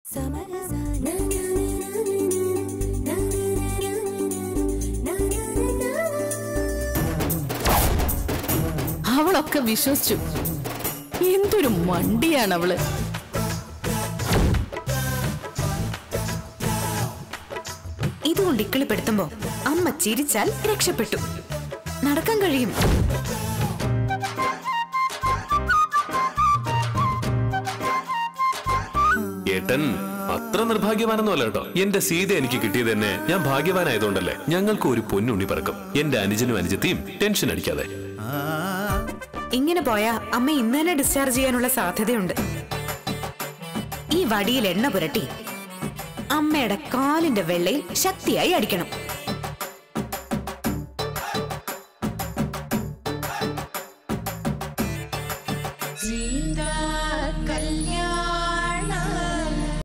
അവളൊക്കെ വിശ്വസിച്ചു എന്തൊരു മണ്ടിയാണ് അവള് ഇതുകൊണ്ട് ഇക്കിളിപ്പെടുത്തുമ്പോ അമ്മ ചിരിച്ചാൽ രക്ഷപ്പെട്ടു നടക്കാൻ കഴിയും ഏട്ടൻ അത്ര നിർഭാഗ്യവാനൊന്നുമല്ല കേട്ടോ എന്റെ സീത എനിക്ക് കിട്ടിയത് തന്നെ ഞാൻ ഭാഗ്യവാനായതുകൊണ്ടല്ലേ ഞങ്ങൾക്ക് ഒരു പൊന്നുണ്ണി പറക്കും എന്റെ അനുജനും അനുജത്തിയും ടെൻഷൻ അടിക്കാതെ ഇങ്ങനെ പോയാ അമ്മ ഇന്ന് തന്നെ ഡിസ്ചാർജ് ചെയ്യാനുള്ള സാധ്യതയുണ്ട് ഈ വടിയിൽ എണ്ണ പുരട്ടി അമ്മയുടെ കാലിന്റെ വെള്ളയിൽ ശക്തിയായി അടിക്കണം